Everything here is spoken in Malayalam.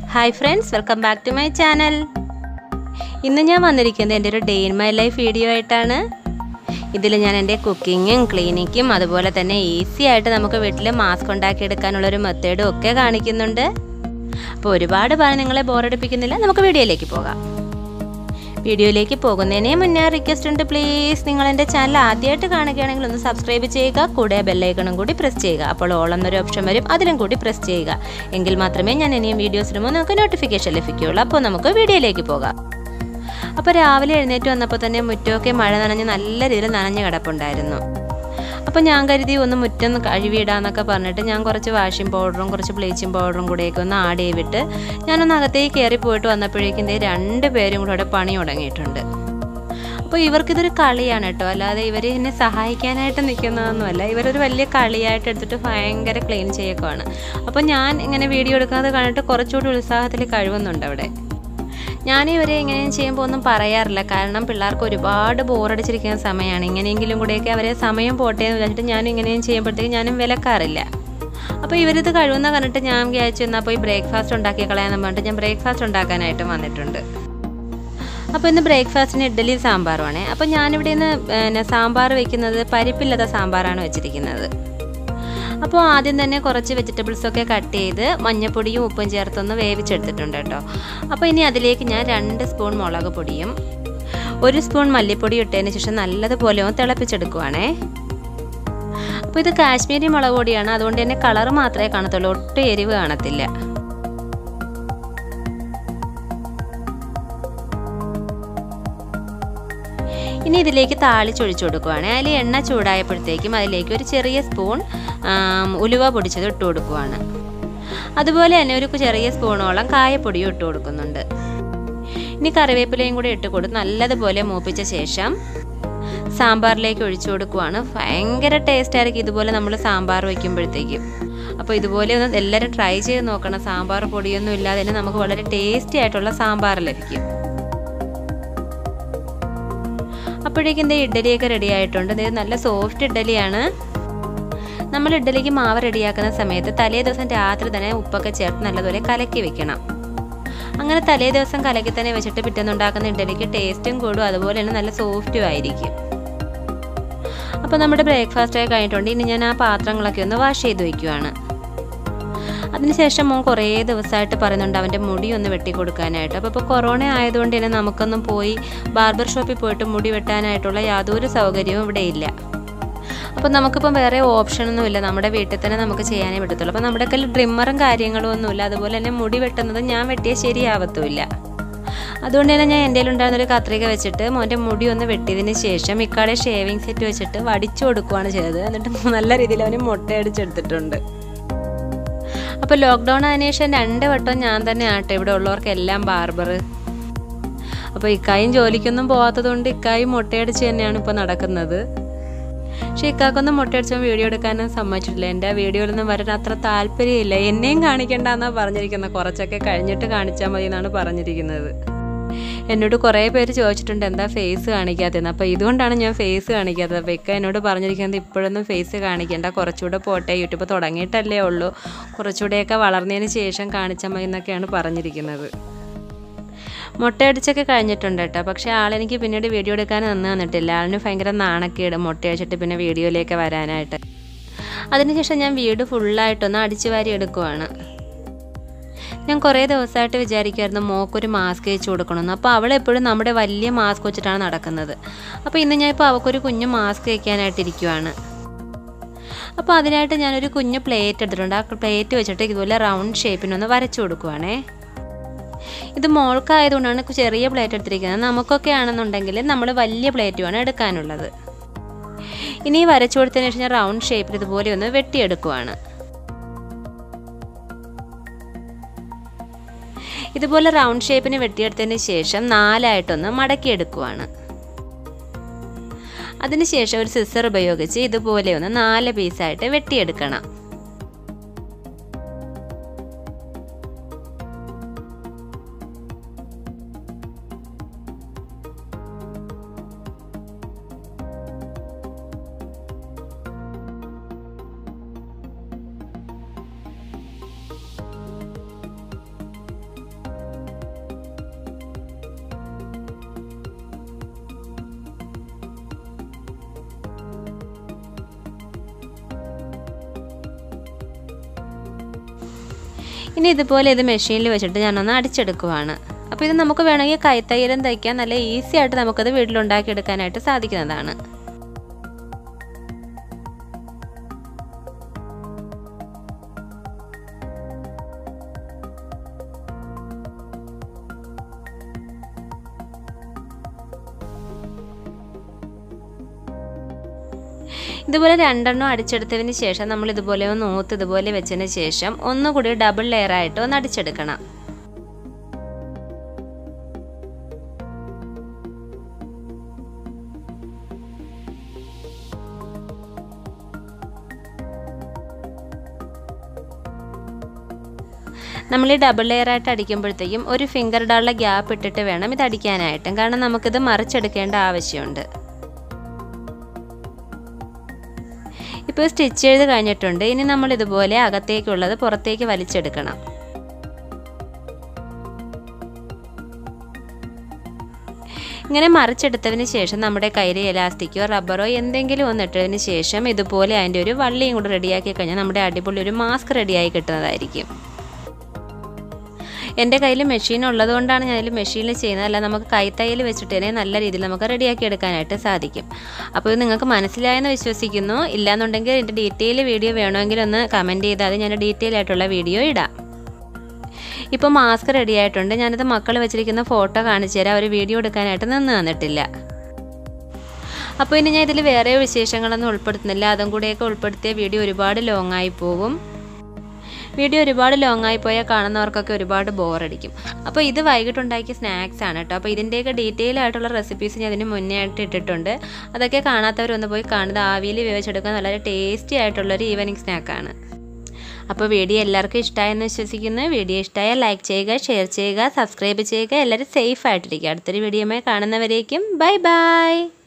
hi friends welcome back to my channel ഇന്ന് ഞാൻ വന്നിരിക്കുന്നത് എൻ്റെ ഒരു day in my life video ആയിട്ടാണ് ഇതിൽ ഞാൻ എൻ്റെ കുക്കിങ്ങും ക്ലീനിക്കും അതുപോലെ തന്നെ ഈസി ആയിട്ട് നമുക്ക് വീട്ടിൽ മാസ്ക് ഉണ്ടാക്കിയെടുക്കാനുള്ളൊരു മെത്തേഡും ഒക്കെ കാണിക്കുന്നുണ്ട് അപ്പോൾ ഒരുപാട് പറഞ്ഞ് നിങ്ങളെ ബോറടിപ്പിക്കുന്നില്ല നമുക്ക് വീഡിയോയിലേക്ക് പോകാം വീഡിയോയിലേക്ക് പോകുന്നതിന് മുന്നേ റിക്വസ്റ്റ് ഉണ്ട് പ്ലീസ് നിങ്ങൾ എൻ്റെ ചാനൽ ആദ്യമായിട്ട് കാണുകയാണെങ്കിൽ ഒന്ന് സബ്സ്ക്രൈബ് ചെയ്യുക കൂടെ ബെല്ലൈക്കണും കൂടി പ്രസ് ചെയ്യുക അപ്പോൾ ഓൾ എന്നൊരു ഓപ്ഷൻ വരും അതിലും കൂടി പ്രസ് ചെയ്യുക എങ്കിൽ മാത്രമേ ഞാൻ ഇനിയും വീഡിയോസ് ഇടുമ്പോൾ നിങ്ങൾക്ക് നോട്ടിഫിക്കേഷൻ ലഭിക്കുകയുള്ളൂ അപ്പോൾ നമുക്ക് വീഡിയോയിലേക്ക് പോകാം അപ്പോൾ രാവിലെ എഴുന്നേറ്റ് വന്നപ്പോൾ തന്നെ മുറ്റമൊക്കെ മഴ നനഞ്ഞ് നല്ല രീതിയിൽ നനഞ്ഞ് കിടപ്പുണ്ടായിരുന്നു അപ്പോൾ ഞാൻ കരുതി ഒന്ന് മുറ്റം കഴുകിയിടാന്നൊക്കെ പറഞ്ഞിട്ട് ഞാൻ കുറച്ച് വാഷിംഗ് പൗഡറും കുറച്ച് ബ്ലീച്ചിങ് പൗഡറും കൂടെയൊക്കെ ഒന്ന് ആഡ് ചെയ്തിട്ട് ഞാനൊന്ന് അകത്തേക്ക് കയറി പോയിട്ട് വന്നപ്പോഴേക്കും ദേ രണ്ട് പേരും കൂടെ അവിടെ പണി തുടങ്ങിയിട്ടുണ്ട് അപ്പോൾ ഇവർക്കിതൊരു കളിയാണ് കേട്ടോ അല്ലാതെ ഇവർ എന്നെ സഹായിക്കാനായിട്ട് നിൽക്കുന്നതൊന്നുമല്ല ഇവരൊരു വലിയ കളിയായിട്ട് എടുത്തിട്ട് ഭയങ്കര ക്ലീൻ ചെയ്യൊക്കെയാണ് അപ്പോൾ ഞാൻ ഇങ്ങനെ വീഡിയോ എടുക്കുന്നത് കണ്ടിട്ട് കുറച്ചുകൂടി ഉത്സാഹത്തിൽ കഴിവുന്നുണ്ട് അവിടെ ഞാൻ ഇവരെ ഇങ്ങനെ ചെയ്യുമ്പോൾ ഒന്നും പറയാറില്ല കാരണം പിള്ളേർക്ക് ഒരുപാട് ബോറടിച്ചിരിക്കുന്ന സമയമാണ് ഇങ്ങനെയെങ്കിലും കൂടെയൊക്കെ അവരെ സമയം പോട്ടെ എന്ന് വിചാരിച്ചിട്ട് ഞാൻ ഇങ്ങനെയും ചെയ്യുമ്പോഴത്തേക്ക് ഞാനും വിലക്കാറില്ല അപ്പോൾ ഇവരിത് കഴിവുന്ന കണ്ടിട്ട് ഞാൻ വിചാരിച്ചു എന്നാൽ പോയി ബ്രേക്ക്ഫാസ്റ്റ് ഉണ്ടാക്കി കളയാമെന്ന് പറഞ്ഞിട്ട് ഞാൻ ബ്രേക്ക്ഫാസ്റ്റ് ഉണ്ടാക്കാനായിട്ട് വന്നിട്ടുണ്ട് അപ്പോൾ ഇന്ന് ബ്രേക്ക്ഫാസ്റ്റിന് ഇഡ്ഡലി സാമ്പാറുമാണ് അപ്പോൾ ഞാനിവിടെ നിന്ന് പിന്നെ സാമ്പാർ വെക്കുന്നത് പരിപ്പില്ലാത്ത സാമ്പാറാണ് വെച്ചിരിക്കുന്നത് അപ്പോൾ ആദ്യം തന്നെ കുറച്ച് വെജിറ്റബിൾസ് ഒക്കെ കട്ട് ചെയ്ത് മഞ്ഞപ്പൊടിയും ഉപ്പും ചേർത്തൊന്ന് വേവിച്ചെടുത്തിട്ടുണ്ട് കേട്ടോ അപ്പോൾ ഇനി അതിലേക്ക് ഞാൻ രണ്ട് സ്പൂൺ മുളക് പൊടിയും ഒരു സ്പൂൺ മല്ലിപ്പൊടി ഇട്ടതിന് ശേഷം നല്ലതുപോലെ ഒന്ന് തിളപ്പിച്ചെടുക്കുവാണേ അപ്പോൾ ഇത് കാശ്മീരി മുളക് പൊടിയാണ് അതുകൊണ്ട് തന്നെ കളർ മാത്രമേ കാണത്തുള്ളൂ ഒട്ടും എരിവ് കാണത്തില്ല ഇനി ഇതിലേക്ക് താളിച്ചൊഴിച്ചു കൊടുക്കുവാണ് അതിൽ എണ്ണ ചൂടായപ്പോഴത്തേക്കും അതിലേക്ക് ഒരു ചെറിയ സ്പൂൺ ഉലുവ പൊടിച്ചത് ഇട്ട് കൊടുക്കുവാണ് അതുപോലെ തന്നെ ഒരു ചെറിയ സ്പൂണോളം കായപ്പൊടിയും ഇട്ട് കൊടുക്കുന്നുണ്ട് ഇനി കറിവേപ്പിലയും കൂടി ഇട്ട് കൊടുത്ത് നല്ലതുപോലെ മൂപ്പിച്ച ശേഷം സാമ്പാറിലേക്ക് ഒഴിച്ചു കൊടുക്കുവാണ് ഭയങ്കര ടേസ്റ്റ് ആയിരിക്കും ഇതുപോലെ നമ്മൾ സാമ്പാർ വയ്ക്കുമ്പോഴത്തേക്കും അപ്പോൾ ഇതുപോലെ ഒന്ന് എല്ലാവരും ട്രൈ ചെയ്ത് നോക്കണം സാമ്പാർ പൊടിയൊന്നും ഇല്ലാതെ തന്നെ നമുക്ക് വളരെ ടേസ്റ്റി ആയിട്ടുള്ള സാമ്പാർ ലഭിക്കും അപ്പോഴേക്കും എൻ്റെ ഇഡ്ഡലിയൊക്കെ റെഡി ആയിട്ടുണ്ട് ഇത് നല്ല സോഫ്റ്റ് ഇഡ്ഡലിയാണ് നമ്മൾ ഇഡ്ഡലിക്ക് മാവ് റെഡിയാക്കുന്ന സമയത്ത് തലേ ദിവസം രാത്രി തന്നെ ഉപ്പൊക്കെ ചേർത്ത് നല്ലതുപോലെ കലക്കി വെക്കണം അങ്ങനെ തലേ ദിവസം കലക്കി തന്നെ വെച്ചിട്ട് പിറ്റേന്നുണ്ടാക്കുന്ന ഇഡ്ഡലിക്ക് ടേസ്റ്റും കൂടും അതുപോലെ തന്നെ നല്ല സോഫ്റ്റും ആയിരിക്കും അപ്പോൾ നമ്മുടെ ബ്രേക്ക്ഫാസ്റ്റ് ഒക്കെ കഴിഞ്ഞിട്ടുണ്ട് ഇനി ഞാൻ ആ പാത്രങ്ങളൊക്കെ ഒന്ന് വാഷ് ചെയ്ത് വയ്ക്കുവാണ് അതിനുശേഷം മോൻ കുറേ ദിവസമായിട്ട് പറയുന്നുണ്ട് അവൻ്റെ മുടി ഒന്ന് വെട്ടി കൊടുക്കാനായിട്ട് അപ്പോൾ ഇപ്പോൾ കൊറോണ ആയതുകൊണ്ട് തന്നെ നമുക്കൊന്നും പോയി ബാർബർ ഷോപ്പിൽ പോയിട്ട് മുടി വെട്ടാനായിട്ടുള്ള യാതൊരു സൗകര്യവും ഇവിടെ ഇല്ല അപ്പോൾ നമുക്കിപ്പം വേറെ ഓപ്ഷനൊന്നും ഇല്ല നമ്മുടെ വീട്ടിൽ തന്നെ നമുക്ക് ചെയ്യാനേ പറ്റത്തുള്ളൂ അപ്പോൾ നമ്മുടെ കയ്യിൽ ഡ്രിമ്മറും കാര്യങ്ങളും ഒന്നുമില്ല അതുപോലെ തന്നെ മുടി വെട്ടുന്നത് ഞാൻ വെട്ടിയാൽ ശരിയാവത്തുമില്ല അതുകൊണ്ട് തന്നെ ഞാൻ എൻ്റെ ഉണ്ടായിരുന്ന ഒരു കത്രിക വെച്ചിട്ട് മോൻ്റെ മുടി ഒന്ന് വെട്ടിയതിന് ശേഷം ഇക്കാടെ ഷേവിങ് സെറ്റ് വെച്ചിട്ട് വടിച്ചു കൊടുക്കുകയാണ് ചെയ്തത് എന്നിട്ട് നല്ല രീതിയിൽ അവന് മുട്ടയടിച്ചെടുത്തിട്ടുണ്ട് അപ്പോൾ ലോക്ക്ഡൗൺ ആയതിനു ശേഷം രണ്ട് വട്ടം ഞാൻ തന്നെ ആട്ടെ ഇവിടെ ഉള്ളവർക്കെല്ലാം ബാർബർ അപ്പോൾ ഇക്കായും ജോലിക്കൊന്നും പോകാത്തതുകൊണ്ട് ഇക്കായും മുട്ടയടിച്ച് തന്നെയാണ് ഇപ്പോൾ നടക്കുന്നത് പക്ഷെ ഇക്കാക്കൊന്നും മുട്ടയടിച്ചപ്പോൾ വീഡിയോ എടുക്കാനും സമ്മതിച്ചിട്ടില്ല എൻ്റെ ആ വീഡിയോയിലൊന്നും വരാൻ അത്ര താല്പര്യമില്ല എന്നെയും കാണിക്കണ്ടെന്നാണ് പറഞ്ഞിരിക്കുന്നത് കുറച്ചൊക്കെ കഴിഞ്ഞിട്ട് കാണിച്ചാൽ മതി എന്നാണ് പറഞ്ഞിരിക്കുന്നത് എന്നോട് കുറേ പേര് ചോദിച്ചിട്ടുണ്ട് എന്താ ഫേസ് കാണിക്കാത്തതെന്ന് അപ്പോൾ ഇതുകൊണ്ടാണ് ഞാൻ ഫേസ് കാണിക്കാത്തത് അപ്പോൾ ഇക്ക എന്നോട് പറഞ്ഞിരിക്കുന്നത് ഇപ്പോഴൊന്നും ഫേസ് കാണിക്കേണ്ട കുറച്ചുകൂടെ പോട്ടെ യൂട്യൂബ് തുടങ്ങിയിട്ടല്ലേ ഉള്ളൂ കുറച്ചുകൂടെയൊക്കെ വളർന്നതിന് ശേഷം കാണിച്ചാൽ മതി എന്നൊക്കെയാണ് പറഞ്ഞിരിക്കുന്നത് മുട്ടയടിച്ചൊക്കെ കഴിഞ്ഞിട്ടുണ്ട് കേട്ടോ പക്ഷേ ആളെനിക്ക് പിന്നീട് വീഡിയോ എടുക്കാൻ നിന്ന് തന്നിട്ടില്ല ആളിന് ഭയങ്കര നാണക്കേട് മുട്ടയടിച്ചിട്ട് പിന്നെ വീഡിയോയിലേക്ക് വരാനായിട്ട് അതിനുശേഷം ഞാൻ വീട് ഫുള്ളായിട്ടൊന്ന് അടിച്ചു വാരി എടുക്കുവാണ് ഞാൻ കുറേ ദിവസമായിട്ട് വിചാരിക്കുമായിരുന്നു മോക്കൊരു മാസ്ക് വെച്ച് കൊടുക്കണമെന്ന് അപ്പോൾ അവൾ എപ്പോഴും നമ്മുടെ വലിയ മാസ്ക് വെച്ചിട്ടാണ് നടക്കുന്നത് അപ്പോൾ ഇന്ന് ഞാൻ ഇപ്പോൾ അവൾക്കൊരു കുഞ്ഞു മാസ്ക് വയ്ക്കാനായിട്ടിരിക്കുവാണ് അപ്പോൾ അതിനായിട്ട് ഞാനൊരു കുഞ്ഞു പ്ലേറ്റ് എടുത്തിട്ടുണ്ട് ആ പ്ലേറ്റ് വെച്ചിട്ട് ഇതുപോലെ റൗണ്ട് ഷേപ്പിനൊന്ന് വരച്ചു കൊടുക്കുവാണേ ഇത് മോൾക്കായതുകൊണ്ടാണ് ചെറിയ പ്ലേറ്റ് എടുത്തിരിക്കുന്നത് നമുക്കൊക്കെ ആണെന്നുണ്ടെങ്കിൽ നമ്മൾ വലിയ പ്ലേറ്റുമാണ് എടുക്കാനുള്ളത് ഇനി വരച്ചു കൊടുത്തതിന് ശേഷം ഞാൻ റൗണ്ട് ഷേപ്പിൽ ഇതുപോലെ ഒന്ന് വെട്ടിയെടുക്കുവാണ് ഇതുപോലെ റൗണ്ട് ഷേപ്പിന് വെട്ടിയെടുത്തതിന് ശേഷം നാലായിട്ടൊന്ന് മടക്കിയെടുക്കുവാണ് അതിനുശേഷം ഒരു സിസർ ഉപയോഗിച്ച് ഇതുപോലെ ഒന്ന് നാല് പീസായിട്ട് വെട്ടിയെടുക്കണം ഇനി ഇതുപോലെ ഇത് മെഷീനിൽ വെച്ചിട്ട് ഞാനൊന്ന് അടിച്ചെടുക്കുവാണ് അപ്പോൾ ഇത് നമുക്ക് വേണമെങ്കിൽ കൈത്തയ്യലും തയ്ക്കാൻ നല്ല ഈസി ആയിട്ട് നമുക്കത് വീട്ടിലുണ്ടാക്കിയെടുക്കാനായിട്ട് സാധിക്കുന്നതാണ് ഇതുപോലെ രണ്ടെണ്ണം അടിച്ചെടുത്തതിന് ശേഷം നമ്മൾ ഇതുപോലെ ഒന്ന് നൂത്ത് ഇതുപോലെ വെച്ചതിന് ശേഷം ഒന്നുകൂടി ഡബിൾ ലെയർ ആയിട്ട് ഒന്ന് അടിച്ചെടുക്കണം നമ്മൾ ഈ ഡബിൾ ലെയർ ആയിട്ട് അടിക്കുമ്പോഴത്തേക്കും ഒരു ഫിംഗർ ഡാളുടെ ഗ്യാപ്പ് ഇട്ടിട്ട് വേണം ഇത് അടിക്കാനായിട്ടും കാരണം നമുക്കിത് മറിച്ചെടുക്കേണ്ട ആവശ്യമുണ്ട് ഇപ്പോൾ സ്റ്റിച്ച് ചെയ്ത് കഴിഞ്ഞിട്ടുണ്ട് ഇനി നമ്മൾ ഇതുപോലെ അകത്തേക്കുള്ളത് പുറത്തേക്ക് വലിച്ചെടുക്കണം ഇങ്ങനെ മറിച്ചെടുത്തതിന് ശേഷം നമ്മുടെ കയ്യിൽ എലാസ്റ്റിക്കോ റബ്ബറോ എന്തെങ്കിലും ഒന്ന് ഇട്ടതിന് ശേഷം ഇതുപോലെ അതിൻ്റെ ഒരു വള്ളിയും കൂടി റെഡിയാക്കി കഴിഞ്ഞാൽ നമ്മുടെ അടിപൊളി ഒരു മാസ്ക് റെഡിയായി കിട്ടുന്നതായിരിക്കും എൻ്റെ കയ്യിൽ മെഷീൻ ഉള്ളതുകൊണ്ടാണ് ഞാൻ ഇതിൽ മെഷീനിൽ ചെയ്യുന്നത് അല്ല നമുക്ക് കൈത്തയ്യൽ വെച്ചിട്ട് തന്നെ നല്ല രീതിയിൽ നമുക്ക് റെഡിയാക്കി എടുക്കാനായിട്ട് സാധിക്കും അപ്പോൾ ഇത് നിങ്ങൾക്ക് മനസ്സിലായെന്ന് വിശ്വസിക്കുന്നു ഇല്ലാന്നുണ്ടെങ്കിൽ എൻ്റെ ഡീറ്റെയിൽ വീഡിയോ വേണമെങ്കിൽ ഒന്ന് കമൻറ്റ് ചെയ്താൽ ഞാൻ ഡീറ്റെയിൽ ആയിട്ടുള്ള വീഡിയോ ഇടാം ഇപ്പോൾ മാസ്ക് റെഡി ആയിട്ടുണ്ട് ഞാനിത് മക്കൾ വെച്ചിരിക്കുന്ന ഫോട്ടോ കാണിച്ചു തരാം ഒരു വീഡിയോ എടുക്കാനായിട്ട് നിന്ന് തന്നിട്ടില്ല അപ്പോൾ ഇനി ഞാൻ ഇതിൽ വേറെ വിശേഷങ്ങളൊന്നും ഉൾപ്പെടുത്തുന്നില്ല അതും കൂടെയൊക്കെ ഉൾപ്പെടുത്തിയ വീഡിയോ ഒരുപാട് ലോങ് ആയി പോകും വീഡിയോ ഒരുപാട് ലോങ് ആയി പോയാൽ കാണുന്നവർക്കൊക്കെ ഒരുപാട് ബോറടിക്കും അപ്പോൾ ഇത് വൈകിട്ടുണ്ടാക്കിയ സ്നാക്സ് ആണ് കേട്ടോ അപ്പോൾ ഇതിൻ്റെയൊക്കെ ഡീറ്റെയിൽ ആയിട്ടുള്ള റെസിപ്പീസ് ഞാൻ ഇതിന് മുന്നേ ആയിട്ട് ഇട്ടിട്ടുണ്ട് അതൊക്കെ കാണാത്തവരൊന്ന് പോയി കാണുന്നത് ആവിയിൽ വേവിച്ചെടുക്കാൻ വളരെ ടേസ്റ്റി ആയിട്ടുള്ളൊരു ഈവനിങ് സ്നാക്കാണ് അപ്പോൾ വീഡിയോ എല്ലാവർക്കും ഇഷ്ടമായെന്ന് വിശ്വസിക്കുന്നു വീഡിയോ ഇഷ്ടമായാൽ ലൈക്ക് ചെയ്യുക ഷെയർ ചെയ്യുക സബ്സ്ക്രൈബ് ചെയ്യുക എല്ലാവരും സേഫ് ആയിട്ടിരിക്കുക അടുത്തൊരു വീഡിയോയുമായി കാണുന്നവരേക്കും ബൈ ബൈ